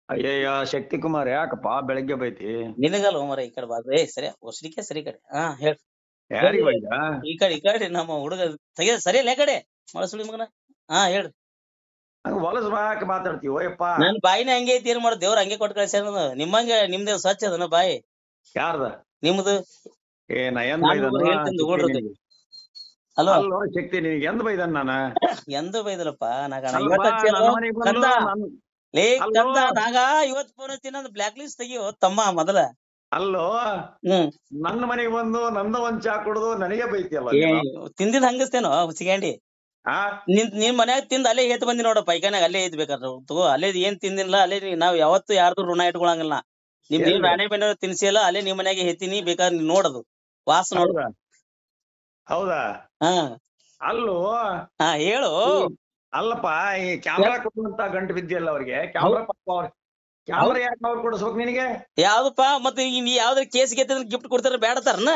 ಅಯ್ಯಯ್ಯ ಶಕ್ತಿ ಕುಮಾರ್ ಯಾಕಪ್ಪ ಬೆಳಗ್ಗೆ ಬೈತಿ ನಿನಗಲ್ಲ ಮರ ಈ ಕಡೆ ಬಾರ್ದು ಏ ಸರಿ ಹೊಸಡಿಕೆ ಸರಿ ಈ ಕಡೆ ಹಾ ಹೇಳ್ ಯಾರಿಗ್ ಬೈದ ಈ ಕಡೆ ಈ ಕಡೆ ನಮ್ಮ ಹುಡುಗ ತೆಗೆ ಸರಿ ಅಲ್ಲ ಈ ಕಡೆ ಮೊಳಸುಳಿ ಮಗನ ಹಾ ಹೇಳ್ರಿ ಹಂಗ ಹೊಲಸ್ ಬಾಕ್ ಮಾತಾಡ್ತೀವಿ ಓಯಪ್ಪ ನನ್ ಬಾಯಿನ ಹಂಗೆ ಐತಿ ಏನ್ ಮಾಡೋದು ದೇವ್ರ ಹಂಗೆ ಕೊಟ್ಟು ಕಳ್ಸ್ಯಾನ ನಿಮ್ಮಂಗ ನಿಮ್ದೇ ಸ್ವಚ್ಛ ಅದನ ಬಾಯಿ ಯಾರ್ದ ನಿಮ್ದು ಏ ನಾ ಎಂದ್ ನಾನು ಬೈದನು? ಹೇಳ್ತೀನಿ ಶಕ್ತಿ ತಗೊಳ್ರಿ. ನಿನಗೆ. ಅಲ್ವಾ ಅಲ್ಲೋ ಶಕ್ತಿ ನಿನಗೆ ಎಂದ್ ಬೈದನ್ ನಾನ ಎಂದು ಬೈದಲಪ್ಪ ನಾಗ ಅಲ್ವಾ, ಇವತ್ತ ಹಚ್ಚಿಯಲ್ಲ? ನನ್ನ ಮನೆಗ್ ಬಂದು ಕಂದ ನನ್- ಲೇ ಅಲ್ಲೋ. ಕಂದ ನಾಗ ಇವತ್ ಫೋನ್ ಹಚ್ಚಿನ ಬ್ಲಾಕ್ ಲಿಸ್ಟ್ ತೆಗಿಯೋ ತಮ್ಮ ಮೊದಲ ಅಲ್ಲೋ ಹ್ಮ್ ನನ್ನ ಮನೆಗೆ ಬಂದು ನಂದ ಒಂದ್ ಚಾ ಕುಡ್ದು ನನಗೆ ಬೈತಿಯಲ್ಲ ಏ ನೀನು. ತಿಂದಿದ್ ಹಂಗಸ್ತೇನೋ ಸಿಗಂಡಿ ಆ ನಿನ್ ನಿಮ್ ಮನ್ಯಾಗ ತಿಂದ್ ಅಲ್ಲೇ ಏತ್ ಬಂದಿ ನೋಡ ಪೈಖಾನ್ಯಾಗ ಅಲ್ಲೇ ಐತ್ ಬೇಕಾದ್ರ ತಗೋ ಅಲ್ಲೇ ಏನ್ ತಿಂದಿಲ್ಲ ಅಲ್ಲೇ ನೀ- ನಾವ್ ಯಾವತ್ತು ಯಾರ್ದು ಋಣ ಇಟ್ಕೊಳಂಗಿಲ್ಲ ನಿಮ್ ಏನ್ ಎಲ್ಲಿ? ರಾಣೆ ಬೆನ್ನ ತಿನ್ಸಿಲ್ಲ ಅಲ್ಲೇ ನಿಮ್ ಮನ್ಯಾಗ ಹೆತ್ತೀನಿ ಬೇಕಾದ್ರೆ ನೀನ್ ನೋಡದು ವಾಸ ನೋಡು ಹೌದಾ ಹೌದಾ ಹಾ ಅಲ್ಲೋ ಹಾ ಹೇಳು ಅಲ್ಲಪ್ಪ ಈ ಕ್ಯಾಮ್ರಾ ಕೊಡುವಂತ ಗಂಟು ಬಿದ್ದಿಯಲ್ಲ ಅವ್ರಿಗೆ ಕ್ಯಾಮ್ರಾ ಪಾಪ ಅವ್ರ ಕ್ಯಾಮ್ರಾ ಯಾಕೆ ಅವ್ರು ಕೊಡಿಸ್ಬೇಕು ನಿನಗೆ ಯಾವ್ದಪ್ಪ ಮತ್ತೆ ಈ ನೀ ಯಾವ್ದ್ರ ಕೇಸ್ ಗೆತ್ತಿದ್ರೆ ಗಿಫ್ಟ್ ಕೊಡ್ತಾರ ಬೇಡತಾರನ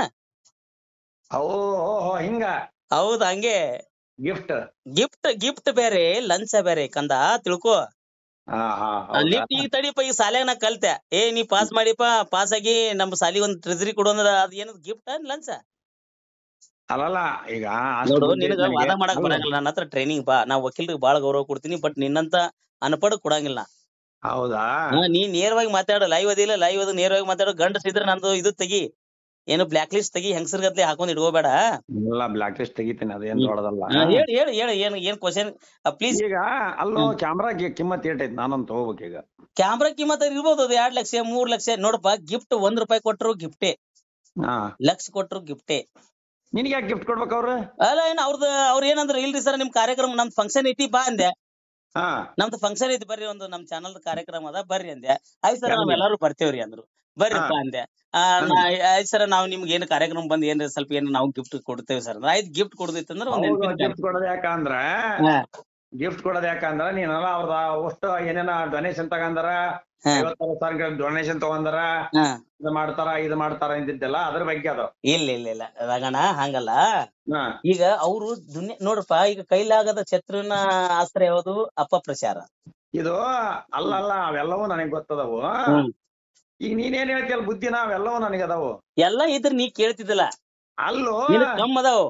ಓ ಓಹೋ ಹಿಂಗ ಹೌದ್ ಹಂಗೆ ಗಿಫ್ಟ್ ಗಿಫ್ಟ್ ಗಿಫ್ಟ್ ಬೇರೆ ಲಂಚ ಬೇರೆ ಕಂದ ತಿಳ್ಕೊ ಹಾ ಹಾ ಹೌದಾ? ಲಿಫ್ಟ್ ಈಗ ತಡಿಪ ಈ ಸಾಲ್ಯಾಗ ನಾ ಕಲ್ತೆ ಏ ನೀ ಪಾಸ್ ಮಾಡಿಪ್ಪ ಪಾಸ್ ಆಗಿ ನಮ್ ಸಾಲಿಗೆ ಒಂದ್ ಟ್ರೆಜರಿ ಕೊಡು ಅಂದ್ರ ಅದ್ ಏನದ್ ಗಿಫ್ಟ್ ಲಂಚ ಅಲ್ಲಲ್ಲ ಈಗ ಅಷ್ಟ್ ನೋಡು ದುಡ್ಡು ನಿನಗ ನನಗೆ- ವಾದ ಮಾಡಕ್ ಅಲ್ಲ, ಬರಂಗಿಲ್ಲ ನನ್ನ ಹತ್ರ ಟ್ರೈನಿಂಗ್ ಬಾ ನಾ ವಕೀಲ್ರಿಗೆ ಬಾಳ ಗೌರವ ಕೊಡ್ತೀನಿ ಬಟ್ ನಿನ್ನಂತ ಅನ್ಪಡ್ ಕೊಡಂಗಿಲ್ಲ ಹೌದಾ ಹಾ, ನೀ ನೇರವಾಗಿ ಮಾತಾಡು ಲೈವ್ ಅದಿಲ್ಲ ಲೈವ್ ಅದು ನೇರವಾಗಿ ಮಾತಾಡು ಗಂಡಸ್ ಇದ್ರ ನಂದು ಇದು ತೆಗಿ ಏನು ಬ್ಲಾಕ್ ಲಿಸ್ಟ್ ತೆಗಿ ಹೆಂಗಸರ್ ಗತ್ಲೆ ಹಾಕೊಂಡ್ ಇಟ್ಕೋಬೇಡ ಎಲ್ಲ ಬ್ಲಾಕ್ ಲಿಸ್ಟ್ ತೆಗಿತೀನಿ ಅದೇನ್ ಹ್ಮ್. ದೊಡ್ಡದಲ್ಲ ಹಾ, ಹೇಳು ಹೇಳು ಹೇಳು ಏನ್ ಏನ್ ಕ್ವಶನ್ ಪ್ಲೀಸ್ ಈಗ ಅಲ್ಲೋ ಹ್ಮ್. ಕ್ಯಾಮ್ರಾಗೆ ಕಿಮ್ಮತ್ ಏಟೈತಿ ನಾನೊಂದ್ ತಗೋಬೇಕು ಈಗ ಕ್ಯಾಮ್ರಾ ಕಿಮ್ಮತ್ ಇರ್ಬೋದು ಅದು ಎರಡ್ ಲಕ್ಷ ಮೂರ್ ಲಕ್ಷ ನೋಡಪ್ಪ ಗಿಫ್ಟ್ ಒಂದ್ ರೂಪಾಯಿ ಕೊಟ್ರು ಗಿಫ್ಟೇ ಹಾ ಲಕ್ಷ ಕೊಟ್ರು ಗಿಫ್ಟೇ ನಿನಗೆ ಯಾಕೆ ಗಿಫ್ಟ್ ಕೊಡ್ಬೇಕು ಅವ್ರು ಅಲ್ಲ ಏನ್ ಅವ್ರದ್ದು ಅವ್ರ ಏನಂದ್ರ ಇಲ್ರಿ ಸರ್ ನಿಮ್ ಕಾರ್ಯಕ್ರಮ ನಮ್ ಫಂಕ್ಷನ್ ಐತಿ ಬಾ ಅಂದೆ ಹಾ ನಮ್ದು ಫಂಕ್ಷನ್ ಐತಿ ಬರ್ರಿ ಒಂದು ನಮ್ ಚಾನಲ್ ಕಾರ್ಯಕ್ರಮ ಅದ ಬರ್ರಿ ಅಂದೆ ಆಯ್ತ್ ಸರ್ ನಾವ್ ಎಲ್ಲಿ? ಎಲ್ಲಾರು ಬರ್ತೇವ್ರಿ ಅಂದ್ರು ಬರ್ರಿಪ್ಪ ಅಂದೆ ಆ, ನಾ- ಆಯ್ತ್ ಸರ್ ನಾವ್ ನಿಮ್ಗೆ ಏನ್ ಕಾರ್ಯಕ್ರಮ ಬಂದ್ ಏನ್ ಸ್ವಲ್ಪ ಏನ್ ನಾವು ಗಿಫ್ಟ್ ಕೊಡ್ತೇವೆ ಸರ್ ಆಯ್ತ್ ಗಿಫ್ಟ್ ಕೊಡ್ದಿತ್ತಂದ್ರ ಒಂದ್ ನೆನಪಿನ ಗಿಫ್ಟ್ ಕೊಡೋದ್ ಯಾಕಂದ್ರ ಹಾ. ಗಿಫ್ಟ್ ಕೊಡೋದ್ ಯಾಕಂದ್ರ ನೀನಲ್ಲ ಅವ್ರದ ಅಷ್ಟು ಏನೇನ ಡೊನೇಷನ್ ತಗಂದಾರ ಹಾ. ಐವತ್ತಾರು ಸಾವಿರ ಡೊನೇಷನ್ ತಗೊಂಡಾರ ಹಾ. ಇದು ಮಾಡ್ತಾರ ಇದು ಮಾಡ್ತಾರ ಅಂತಿದ್ದೆಲ್ಲ ಅದ್ರ ಬಗ್ಗೆ ಅದು ಇಲ್ಲ ಇಲ್ಲ ಇಲ್ಲ ರಾಗಣ ಹಂಗಲ್ಲ ಹಾ ಈಗ ಅವ್ರು ದುನಿಯಾ ನೋಡ್ರಪ್ಪ ಈಗ ಕೈಲಾಗದ ಶತ್ರುವಿನ ಅಸ್ತ್ರ ಯಾವುದು ಅಪಪ್ರಚಾರ ಇದು ಅಲ್ಲಲ್ಲ ಅವೆಲ್ಲವೂ ನನಗ್ ಗೊತ್ತದವು ಹ್ಮ್. ಈಗ ನೀನೇನ್ ಹೇಳ್ತಿಯಲ್ಲ ಬುದ್ಧಿನ ಅವೆಲ್ಲವೂ ನನಗೆ ಅದಾವು ಎಲ್ಲಾ ಇದ್ರ ನೀ ಕೇಳ್ತಿದ್ದಿಲ್ಲ ಅಲ್ಲೋ ನಿನ್ ಕಮ್ ಅದಾವು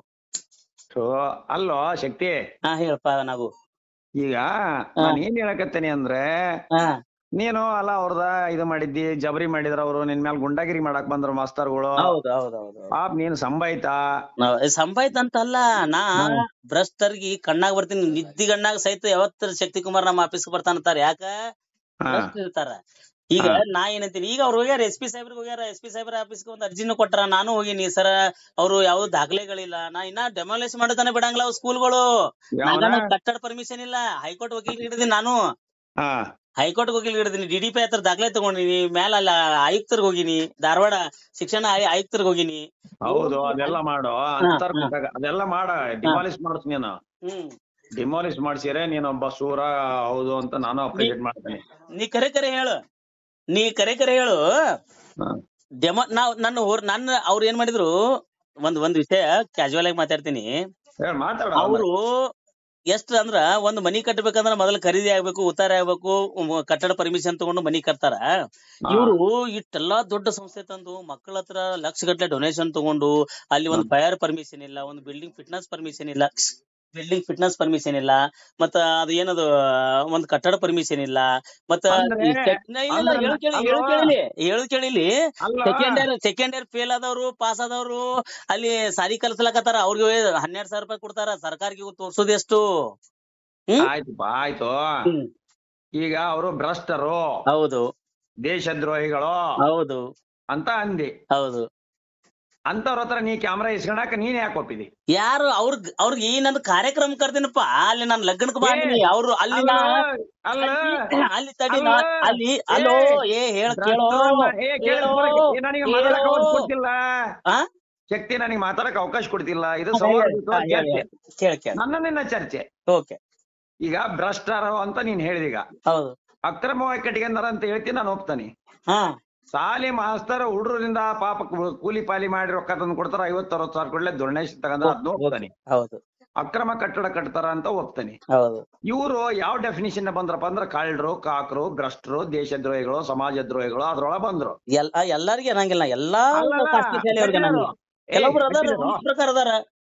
ಥು, ಅಲ್ಲೋ ಶಕ್ತಿ ಹಾ ಹೇಳಪ್ಪ ನಾವು ಈಗ ನಾನು ಏನ್ ಹೇಳಕತ್ತೇನೆ ಅಂದ್ರೆ ಹಾ ನೀನು ಅಲ್ಲ ಅವ್ರದ ಇದು ಮಾಡಿದ್ದಿ ಜಬರಿ ಮಾಡಿದ್ರ ಅವ್ರು ನಿನ್ ಮೇಲೆ ಗುಂಡಾಗಿರಿ ಮಾಡಕ್ ಬಂದ್ರು ಮಾಸ್ತರ್ಗಳು ಹೌದು ಹೌದು ಹೌದು ಪಾಪ ನೀನ್ ಸಂಬಾಯ್ತಾ ಸಂಪಾಯ್ತ ಅಂತಲ್ಲ ನಾ ಹ್ಮ್. ಭ್ರಷ್ಟರ್ಗಿ ಕಣ್ಣಾಗ್ ಬರ್ತೀನಿ ನಿದ್ದಿ ಗಣ್ಣಾಗ ಸಹಿತ ಯಾವತ್ತರ ಶಕ್ತಿ ಕುಮಾರ್ ನಮ್ಮ ಆಫೀಸ್ ಬರ್ತಾನಂತಾರ ಯಾಕ ಹಾ ಭ್ರಷ್ಟ ಇರ್ತಾರ ಈಗ ಹಾ. ನಾ ಏನಂತೀನಿ ಈಗ ಅವ್ರು ಹೋಗ್ಯಾರ ಎಸ್ ಪಿ ಸಾಹೇಬ್ರಿಗೆ ಹೋಗ್ಯಾರ ಎಸ್ ಪಿ ಸಾಹೇಬ್ರ ಆಫೀಸ್ಗೆ ಒಂದ್ ಅರ್ಜಿನೂ ಕೊಟ್ಟಾರ ನಾನು ಹೋಗಿನಿ ಸರ್ ಅವ್ರು ಯಾವ ದಾಖಲೆಗಳಿಲ್ಲ ನಾ ಇನ್ನ ಡೆಮಾಲೇಷ್ ಮಾಡತಾನೆ ಬಿಡಂಗಿಲ್ಲ ಅವ್ ಸ್ಕೂಲ್ಗಳು ಯಾವನ? ಕಟ್ಟಡ ಪರ್ಮಿಷನ್ ಇಲ್ಲ ಹೈಕೋರ್ಟ್ ವಕೀಲ್ ಹಿಡಿದೀನಿ ನಾನು ಹಾ ಹೈಕೋರ್ಟ್ ವಕೀಲ್ ಹಿಡಿದೀನಿ ಡಿ ಡಿ ಪಿ ಹತ್ರ ದಾಖಲೆ ತಗೊಂಡಿನಿ ಮೇಲ ಅಲ್ಲ ಆಯುಕ್ತರ್ಗ್ ಹೋಗಿನಿ ಧಾರವಾಡ ಶಿಕ್ಷಣ ಆಯ್- ಆಯುಕ್ತರ್ಗ್ ಹೋಗಿನಿ ಹೌದು ಅದೆಲ್ಲ ಮಾಡು ಅಂತರ್ ಕೊಟ್ಟಾಗ ಅದೆಲ್ಲ ಮಾಡ ಡಿಮಾಲಿಶ್ ಮಾಡ್ಸ್ ನೀನು ಹ್ಮ್ ಡಿಮಾಲಿಶ್ ಮಾಡ್ಸಿರೆ ನೀನೊಬ್ಬ ಸೂರ ಹೌದು ಅಂತ ನಾನು ಅಪ್ರಿಷಿಯೇಟ್ ಮಾಡ್ತೇನೆ ನೀ ಕರೆ ಕರೆ ಹೇಳು ನೀ ಕರೆ ಕರೆ ಹೇಳು ಹಾ. ಡೆಮೋ ನಾವ್ ನನ್ನ ಊರ್ ನನ್ನ ಅವ್ರು ಏನ್ ಮಾಡಿದ್ರು ಒಂದ್ ಒಂದ್ ವಿಷಯ ಕ್ಯಾಶುವಲ್ ಆಗಿ ಮಾತಾಡ್ತೀನಿ ಹೇಳ ಮಾತಾಡ ಅವರು ಎಷ್ಟ್ ಅಂದ್ರ ಒಂದ್ ಮನಿ ಕಟ್ಟಬೇಕಂದ್ರ ಮೊದಲ ಖರೀದಿ ಆಗ್ಬೇಕು ಉತ್ತಾರ ಆಗ್ಬೇಕು ಉಮ್, ಕಟ್ಟಡ ಪರ್ಮಿಷನ್ ತಗೊಂಡು ಮನಿ ಕಟ್ತಾರ ಇವ್ರು ಇಷ್ಟೆಲ್ಲಾ ದೊಡ್ಡ ಸಂಸ್ಥೆ ತಂದು ಮಕ್ಕಳ ಹತ್ರ ಲಕ್ಷ ಗಟ್ಲೆ ಡೊನೇಷನ್ ತಗೊಂಡು ಅಲ್ಲಿ ಒಂದ್ ಫೈರ್ ಪರ್ಮಿಷನ್ ಇಲ್ಲ ಒಂದ್ ಬಿಲ್ಡಿಂಗ್ ಫಿಟ್ನೆಸ್ ಪರ್ಮಿಷನ್ ಇಲ್ಲ ಬಿಲ್ಡಿಂಗ್ ಫಿಟ್ನೆಸ್ ಪರ್ಮಿಷನ್ ಇಲ್ಲ ಮತ್ತ ಅದು ಏನದು ಒಂದ್ ಕಟ್ಟಡ ಪರ್ಮಿಷನ್ ಇಲ್ಲ ಮತ್ತ ಅಂದ್ರೆ- ಈ sec- ಇಲ್ಲ, ಇಲ್ಲ, ಅಂದ್ರೆ ಹೇಳು ಕೇಳಿ ಹೇಳು ಅಲ್ವಾ? ಕೇಳಿಲಿ ಹೇಳು ಕೇಳಿಲಿ ಅಲ್ಲ second year second year fail ಆದವ್ರು ಪಾಸ್ ಆದವ್ರು ಅಲ್ಲಿ ಸಾರಿ ಕಲ್ಸ್ಲಕತ್ತಾರ ಅವ್ರಿಗೆ ಹನ್ನೆರಡ್ ಸಾವಿರ ರೂಪಾಯಿ ಕೊಡ್ತಾರ ಸರ್ಕಾರಕ್ಕೆ ತೋರ್ಸೋದ್ ಎಷ್ಟು ಹ್ಮ್? ಆಯ್ತಪ್ಪ ಆಯ್ತು ಹ್ಮ್. ಈಗ ಅವರು ಭ್ರಷ್ಟರು ಹೌದು ದೇಶದ್ರೋಹಿಗಳು ಹೌದು ಅಂತ ಅಂದಿ ಹೌದು ಅಂತವ್ರ ಹತ್ರ ನೀ ಕ್ಯಾಮ್ರಾ ಇಸ್ಕೊಳಕ ನೀನ್ ಯಾಕೆ ಒಪ್ಪಿದಿ ಯಾರು ಅವ್ರ ಅವ್ರಿಗೆ ಈ ನಂದು ಕಾರ್ಯಕ್ರಮ ಕರ್ತೀನಪ್ಪ ಅಲ್ಲಿ ನಾನ್ ಲಗ್ನಕ್ಕೆ ಬಾಂದಿನಿ ಅವ್ರು ಅಲ್ಲಿ ನಾ ಅಲ್ಲ ಅಲ್ಲಿ- ಅಲ್ಲಿ ತಡಿ ನಾ ಅಲ್ಲ. ಅಲ್ಲಿ ಅಲೋ ಏ ಹೇಳ ಕೇಳೋ ಏ, ಕೇಳು, ಹೇಳೋ, ಏ, ನನಗೆ ಮಾತಾಡಕ್ ಹೇಳೋ. ಅವಕಾಶ ಕೊಡ್ತಿಲ್ಲ ಆ? ಶಕ್ತಿ ನನಗೆ ಮಾತಾಡಕ್ ಅವಕಾಶ ಕೊಡ್ತಿಲ್ಲ ಇದು ಹಾ, ಸೌಹಾರ್ದಯುತ ಹೇಳಿ, ಹೇಳಿ, ಚರ್ಚೆ ಹೇಳಿ. ಕೇಳ ಕೇಳ ನನ್ನ ನಿನ್ನ ಚರ್ಚೆ ಓಕೆ ಈಗ ಭ್ರಷ್ಟರು ಅಂತ ನೀನ್ ಹೇಳಿದೀಗ ಹೌದು ಅಕ್ರಮವಾಗಿ ಕಟ್ಟಿಗೆಂದಾರ ಅಂತ ಹೇಳ್ತೀನಿ ನಾನು ಒಪ್ತಾನೆ ಹಾ ಸಾಲಿ ಮಾಸ್ತರ್ ಹುಡುಗರಿಂದ ಪಾಪ ಕು- ಕೂಲಿ ಪಾಲಿ ಮಾಡಿ ರೊಕ್ಕ ತಂದು ಕೊಡ್ತಾರ ಐವತ್ತು ಅರವತ್ತು ಸಾವಿರ ಕೊಡ್ಲೆ ಡೊನೇಷನ್ ತಗೊಂಡ ಅದ್ನ ಒಪ್ತಾನೆ ಹೌದು ಅಕ್ರಮ ಕಟ್ಟಡ ಕಟ್ತಾರ ಅಂತ ಒಪ್ತೇನೆ ಹೌದು ಇವರು ಯಾವ ಡೆಫಿನಿಷನ್ ಬಂದ್ರಪ್ಪ ಅಂದ್ರೆ ಕಳ್ಳರು ಕಾಕರು ಭ್ರಷ್ಟರು ದೇಶದ್ರೋಹಿಗಳು ಸಮಾಜ ದ್ರೋಹಿಗಳು ಅದ್ರೊಳಗ ಬಂದ್ರು ಎಲ್ ಆ ಎಲ್ಲಾರ್ಗಿ ಅನ್ನಂಗಿಲ್ಲ ಎಲ್ಲಾ ಅಲ್ಲಲ್ಲ, ಖಾಸಗಿ ಶಾಲೆಯವ್ರಿಗೆ ಅನ್ನಂಗಿಲ್ಲ ಏ, ಕೆಲವೊಬ್ರು ಅದಾರ ಕಟ್ಟಿದಾರೋ? ರೂಲ್ಸ್ ಪ್ರಕಾರ ಅದಾರ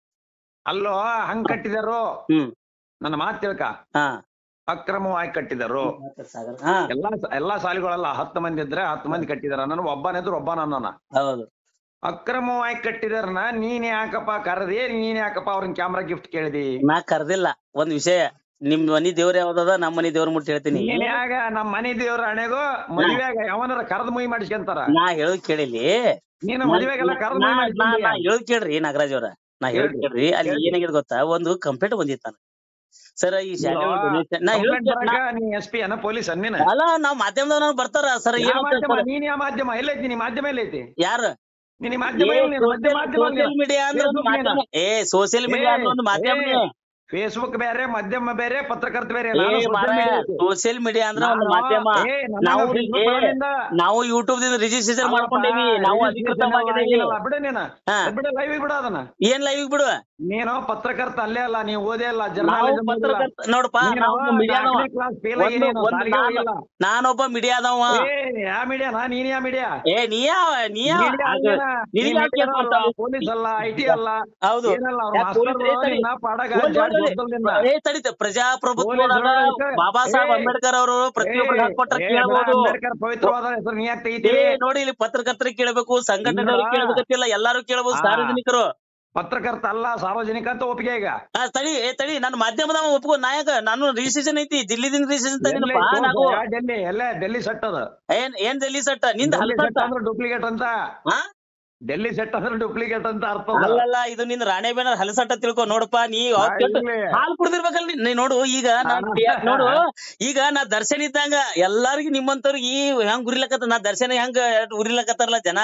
ಅಲ್ಲೋ ಹಂಗ್ ಕಟ್ಟಿದಾರೋ ಹ್ಮ್ ನನ್ನ ಮಾತ್ ತಿಳ್ಕ ಹಾ ಅಕ್ರಮವಾಗಿ ಕಟ್ಟಿದಾರೋ ಸಾಗರ್ ಹಾ ಎಲ್ಲಾ ಎಲ್ಲಾ ಶಾಲೆಗಳೆಲ್ಲ ಹತ್ತು ಮಂದಿ ಇದ್ರೆ ಹತ್ತು ಮಂದಿ ಕಟ್ಟಿದಾರ ನಾನು ಒಬ್ಬನಿದ್ರು ಒಬ್ಬ ನನ್ನ ಹೌದು ಅಕ್ರಮವಾಗಿ ಕಟ್ಟಿದಾರನ ನೀನ್ ಯಾಕಪ್ಪ ಕರೆದಿ ನೀನ್ ಯಾಕಪ್ಪ ಅವ್ರನ್ನ ಕ್ಯಾಮ್ರಾ ಗಿಫ್ಟ್ ಕೇಳಿದಿ ನಾ ಕರ್ದಿಲ್ಲ ಒಂದ್ ವಿಷಯ ನಿಮ್ ಮನಿ ದೇವ್ರ ಯಾವ್ದದ ನಮ್ ಮನಿ ದೇವ್ರ ಮುಟ್ಟಿ ಹೇಳ್ತೀನಿ ನೀನ್ ಯಾಗ ನಮ್ಮ ಮನೆ ದೇವ್ರ ಹಣೆಗೂ ಮದುವೆಯಾಗ ಯಾವನಾರ ಕರೆದ್ ಮುಯಿ ಮಾಡಿಸ್ಕೊಂತಾರ ನಾ ಹೇಳೋದ್ ಕೇಳಿಲಿ ನೀನು ಮದುವೆಗೆಲ್ಲ ಕರೆದ್ ಮುಯಿ ನಾ- ನಾ- ನಾ ಮಾಡಿಸ್ಕೊಂತೀಯ ಹೇಳೋದ್ ಕೇಳ್ರಿ ನಾಗರಾಜ್ ಅವ್ರ ನಾ ಹೇಳೋದ್ ಹೇಳ್ರಿ. ಕೇಳ್ರಿ ಅಲ್ಲಿ ಹೇಳ್ರಿ. ಏನಾಗಿದೆ ಗೊತ್ತಾ ಒಂದು ಕಂಪ್ಲೇಂಟ್ ಬಂದಿತ್ತು ನನಗೆ ಸರ್ ಈ ಶಾಲೆ ಇಲ್ವಾ? donation- ನಾ ಹೇಳೋದ್ ಕಂಪ್ಲೇಂಟ್ ಕೇಳ್- ನಾ- ಬರಾಕ ನೀ ಎಸ್ ಪಿ ಅನ್ನ ಪೊಲೀಸ್ ಅನ್ನಿನ ಅಲ್ಲ ನಾವ್ ಮಾಧ್ಯಮದವ್ರು ಬರ್ತಾರ ಸರ್ ಯಾವ ಏನು ಮಾಧ್ಯಮ ನೀನ್ ಯಾವ ಮಾಧ್ಯಮ ಎಲ್ಲೈತಿ ನೀ ಮಾಧ್ಯಮ ಎಲ್ಲೈತಿ ಯಾರು ನೀನ್ ಈ ಮಾಧ್ಯಮ ಎಲ್ಲಿ ನೀನು? ಮಧ್ಯ ಮಾಧ್ಯಮ ಸೋಸಿಯಲ್ ಮೀಡಿಯಾ ಅಂದ್ರೆ ಒಂದು Facebook ಮಾಧ್ಯಮ ಏ ಸೋಸಿಯಲ್ ಮೀಡಿಯಾ ಅಂದ್ರೆ ಒಂದು ಮಾಧ್ಯಮ ಫೇಸ್ಬುಕ್ ಬೇರೆ ಮಾಧ್ಯಮ ಬೇರೆ ಪತ್ರಕರ್ತ ಬೇರೆ ಏ ನಾನು social ಮಾರಾಯ media ಐತಿ. ಸೋಸಿಯಲ್ ಮೀಡಿಯಾ ಅಂದ್ರೆ ಒಂದು ನಾನು- ಮಾಧ್ಯಮ ಏ, ನನಗೆ ನಾವು Facebook ಏ, ಒಳಗಿಂದ ನಾವು ಯೂಟ್ಯೂಬ್ ದಿಂದ ರಿಜಿಸ್ಟ್ರೇಷನ್ ಅಲ್ಲಪ್ಪ, ಮಾಡ್ಕೊಂಡೇವಿ ನಾವು registration ಅಧಿಕೃತವಾಗಿದ್ದೀವಿ ಆಗಿಲ್ಲ, ಬಿಡು ನೀನು ಹಾ. ಬಿಡು ಲೈವ್ ಬಿಡು ಅದನ್ನ ಏನ್ ಲೈವ್ ಬಿಡು ನೀನು ಪತ್ರಕರ್ತ ಅಲ್ಲೇ ಅಲ್ಲ ನೀವು ಓದೇ ಅಲ್ಲ ನಾವು ಜರ್ನಲಿಸಂ ಪತ್ರಕರ್ತ ನೋಡಪ್ಪ ನಾವು ಮೀಡಿಯಾದವ ಒಂದು ಒಂದು ನಾನು ನಾನೊಬ್ಬ ಮೀಡಿಯಾದವ ಏ ಯಾ ಮೀಡಿಯಾ ನಾ ನೀನ್ ಯಾ ಮೀಡಿಯಾ ಏ ನೀಯಾ ನೀಯಾ ನಿನಗೆ ಯಾಕೆ ಕೇಳ್ತ ಅಂತ? ಪೊಲೀಸ್ ಅಲ್ಲ ಐ ಟಿ ಅಲ್ಲ ಹೌದು ಏನಲ್ಲ ಅವ್ರ ಯಾಕ್ ಪೊಲೀಸ್ ಮಾಸ್ತರ್ರು ಏ ತಡಿ. ನಿನ್ನ ಪಾಡಗ ಒಂದ್ ಜಾಡ್ ನೋಡ್ರಿ. ಗೊತ್ತಲ್ದಿಂದ. ಏ ತಡಿತ ಪ್ರಜಾಪ್ರಭುತ್ವ ಪೊಲೀಸ್ ಒಳಗ ನೋಡ್ರಿ. ಬಾಬಾ ಸಾಹೇಬ್ ಏ, ಅಂಬೇಡ್ಕರ್ ಅವರು ಪ್ರತಿಯೊಬ್ಬರಿಗೆ ಹಾಕೊಟ್ರ ಏ, ಕೇಳಬಹುದು ಅಂಬೇಡ್ಕರ್ ಪವಿತ್ರವಾದ ಹೆಸರು ನೀ ಯಾಕೆ ಏ ತೆಗಿತೀರಿ ನೋಡಿ ಇಲ್ಲಿ ಪತ್ರಕರ್ತರಿಗೆ ಕೇಳಬೇಕು ಸಂಘಟನೆಗಳಿಗೆ ಇಲ್ಲ. ಕೇಳಬೇಕಂತಿಲ್ಲ ಎಲ್ಲಾರು ಕೇಳಬಹುದು ಹಾ. ಸಾರ್ವಜನಿಕರು ಪತ್ರಕರ್ತ ಅಲ್ಲ ಸಾರ್ವಜನಿಕ ಅಂತ ಒಪ್ಪಿಗೆ ಈಗ ಆ, ತಡಿ ಏ ತಡಿ ನನ್ನ ಮಾಧ್ಯಮದವ ಒಪ್ಕೋ ನಾಯಕ ನಾನು ರಿಜಿಸ್ಟ್ರೇಷನ್ ಐತಿ ದಿಲ್ಲಿದಿಂದ ರಿಜಿಸ್ಟ್ರೇಷನ್ ಎಲ್ಲಿ ತಂದಿನಪ್ಪ ತೋರ್ಸು, ನಾವು ಯಾ ಡೆಲ್ಲಿ ಎಲ್ಲ ಡೆಲ್ಲಿ ಸೆಟ್ ಅದ ಏನ್ ಏನ್ ಡೆಲ್ಲಿ ಸಟ್ಟ ನಿಂದ ಡೆಲ್ಲಿ ಹಲ್ಸಟ್ಟ ಸೆಟ್ ಅಂದ್ರೆ ಡೂಪ್ಲಿಕೇಟ್ ಅಂತ ಹಾ? ಡೆಲ್ಲಿ ಸೆಟ್ ಅಂದ್ರೆ ಡೂಪ್ಲಿಕೇಟ್ ಅಂತ ಅರ್ಥ ಅದ. ಅಲ್ಲಲ್ಲ ಇದು ನಿಂದ ರಾಣೆಬೇನರ್ ಹಲಸಟ್ಟ ತಿಳ್ಕೊ ನೋಡಪ್ಪ ನೀ ಆ, ಅವತ್ ಕೆಟ್ಟ ಇಲ್ಲಿ. ಹಾಲ್ ಕುಡ್ದಿರ್ಬೇಕಲ್ಲ ನೀ- ನೀ ನೋಡು ಈಗ ನಾ ಹಾ. ನೋಡು ಈಗ ನಾ ದರ್ಶನ್ ಇದ್ದಂಗ ಎಲ್ಲಾರ್ಗಿ ನಿಮ್ಮಂತವ್ರಿಗೆ ಈ ಹೆಂಗ್ ಉರಿಲಕತ್ತ ನಾ ದರ್ಶನ ಹೆಂಗ ಉರಿಲಕತ್ತಾರಲ್ಲ ಜನ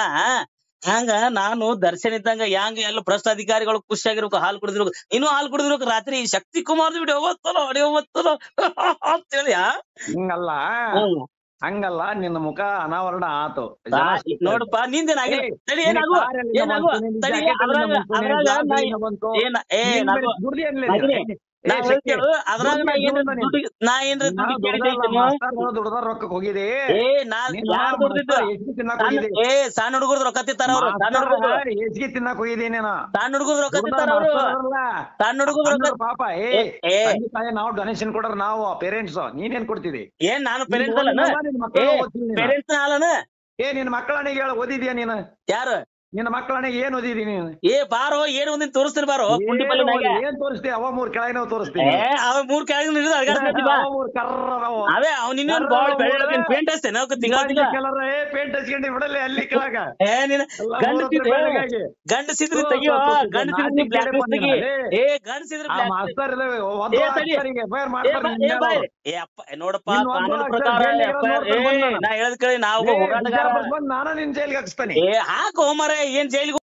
ಹಂಗ ನಾನು ದರ್ಶನ್ ಇದ್ದಂಗ ಹೆಂಗ ಎಲ್ಲ ಭ್ರಷ್ಟ ಅಧಿಕಾರಿಗಳು ಖುಷಿಯಾಗಿರ್ಬೇಕು ಹಾಲ್ ಕುಡಿದಿರ್ಬೇಕು ನೀನು ಹಾಲ್ ಕುಡಿದಿರ್ಬೇಕು ರಾತ್ರಿ ಶಕ್ತಿ ಕುಮಾರ್ ವಿಡಿಯೋ ಓದ್ತಾನೋ ಅಡಿಯೋ ಓದ್ತಾನೋ ಅಂತೇಳಿ ಆ? ಹಿಂಗಲ್ಲ ಹ್ಮ್. ಹಂಗಲ್ಲ ನಿನ್ನ ಮುಖ ಅನಾವರಣ ಆತು ಆ, ನೋಡಪ್ಪ ನಿಂದೇನಾಗಿಲ್ಲ ಏ, ತಡಿ ನಿನ್ನ ಏನಾಗು car ಎಲ್ಲಿಂದ ಏನಾಗು ಬಂತು, ನಿನ್ನ ತಡಿ jacket ಎಲ್ಲಿಂದ ಅದ್ರಾಗ ಬಂತು, ನಿನ್ನ ಅದ್ರಾಗ job ನಾ ಎಲ್ಲಿಂದ ಬಂತು? ಏನ ಏ ನಿನ್ನ ನಾನು ಬರೀ ದುಡ್ಡು ಏನಿಲ್ಲ ಮಗನೇ, ನಿನ್ನ. ನಾ ಏ, ಹೇಳ್ ಶಕ್ತಿ, ಕೇಳು ಅದ್ರಾಗ ನಾ ದುಡ್ಡು ಏನ್ ದುಡ್ಡು ನೀನು. ದುಡ್ಡು ನಾ ಏನ್ರ ನಾ ದುಡ್ಡು ದುಡ್ದಲ್ಲ, ಕೇಳಿದೈತೇನೋ ಮಾಸ್ತರ್ಗಳು ದುಡ್ದಾರ ರೊಕ್ಕಕ್ಕೆ ಹೋಗಿದೆ ಏ ನಾ ನೀನು ಯಾರ್ ದುಡ್ದಿದ್ದು ಮಾಸ್ತರ್ ಹೆಚ್ಚಿಗೆ ತಿನ್ನಕ್ ಸಣ್ಣ ಹೋಗಿದೆ ಏ ಸಣ್ಣ ಹುಡುಗರ್ದು ರೊಕ್ಕ ತಿಂತಾರ ಅವ್ರು ಸಣ್ಣ ಹುಡುಗರು ಮಾಸ್ತರ್ ಹೆಚ್ಚಿಗೆ ತಿನ್ನಕ್ ಹೋಗಿದೆ ನೀನು ಸಣ್ಣ ಹುಡುಗರ್ದು ರೊಕ್ಕ ದುಡ್ದ ತಿಂತಾರ ಅವ್ರು ಮಾಸ್ತರ್ರಲ್ಲ. ಸಣ್ಣ ಹುಡುಗರ್ದು ರೊಕ್ಕ ಅಂದ್ರ ಪಾಪ ಏ ಏ, ಏ. ತಂದೆ ತಾಯಿ ನಾವು ಡೊನೇಷನ್ ಕೊಡ್ರ ನಾವು ಪೇರೆಂಟ್ಸ್ ನೀನೇನ್ ಕೊಡ್ತಿದಿ ಏನ್ ನಾನು ನೀನ್ ಪೇರೆಂಟ್ಸ್ ಅಲ್ಲನ ಓದಿಲ್ಲ, ನಿನ್ ಮಕ್ಕಳು ಏ ಓದ್ತಿಲ್ಲ ನೀನು. ಪೇರೆಂಟ್ಸ್ ಅಲ್ಲನ ಏ ನಿನ್ ಮಕ್ಕಳನಿಗೆ ಹೇಳ ಓದಿದ್ಯಾ ನೀನು ಯಾರು ನಿನ್ನ ಮಕ್ಕಳನಿಗೆ ಏನ್ ಓದಿದಿ ನೀನು ಏ ಬಾರೋ ಏನ್ ಒಂದಿನ ತೋರಿಸ್ತೀನಿ ಬಾರೋ ಕುಂಡಿ ಏನ್ ಪಲ್ಲೆ ಓದಿ- ಏನ್ ತೋರಿಸ್ತಿ ಅವ ಮೂರ್ ಕೆಳಗಿನವ್ ತೋರಿಸ್ತಿ ಏ ಅವ ಮೂರ್ ಕೆಳಗಿನ ಹಿಡಿದು ಅಡ್ಗಾಡ್ಸ್ಕೊಂತಿ ಬಾ ಅವ ಮೂರ್ ಕರ್ರದವ. ಅವೇ ಅವ್ ನಿನ್ನ ಬಾಳ್ ಬೆಳ್ಳ ಪೇಂಟ್ ಹಚ್ತೇನೆ ಅವಕ್ಕೆ ತಿಂಗಳ ತಿಂಗಳ ಕೆಲವ್ರು ಏ ಪೇಂಟ್ ಹಚ್ಕೊಂಡು ಬಿಡಲ್ಲ ಅಲ್ಲಿ ಕೆಳಗ ಏ ನೀನ್ ಎಲ್ಲ ಗಂಡ ಮೂರ್ ಹತ್ರ ಸಿದ್ರೆ ಬೆಳಗಾಗಿ. ಗಂಡಸಿದ್ರೆ ತೋ, ತೆಗಿಯೋ ತೋ, ತೋ, ತೋ, ಗಂಡಸಿದ್ರೆ ನಾಚಿಕೆ ಬ್ಲಾಕ್ ಲಿಸ್ಟ್ ತೆಗಿ ಬಂದಿಲ್ಲ. ಏ ಗಂಡಸಿದ್ರೆ ಆ ಬ್ಲಾಕ್ ಮಾಸ್ತರ್ ಇಲ್ಲ, ಒಂದು ಏ, ತಡಿ. ಅಕ್ಷರಿಗೆ fire ಏ ಮಾಡ್ತಾರೆ ಬಾ- ಏ ನಿನ್ನ ಬಾಯ್. ಅವ್ರು. ಏ ಅಪ್ಪ ಏ ನೋಡಪ್ಪ ಇನ್ನು ಒಂದು ಕಾನೂನು ಅಕ್ಷರ ಪ್ರಕಾರ ಜೈಲಿಗೆ FIR ನೋಡ್ಕೊಂಡು ಏ ಬಂದ. ನಾ ಹೇಳದ್ ಕೇಳಿ ನಾವು ಏ, ಹೋರಾಟಗಾರ ವಿದ್ಯಾಭ್ಯಾಸ ಬಂದು ನಾನ ನಿನ್ ಜೈಲಿಗೆ ಹಾಕ್ಸ್ತಾನೆ ಏ ಹಾಕೋ ಮರೆ ಏನ್ ಜೈಲಿಗೆ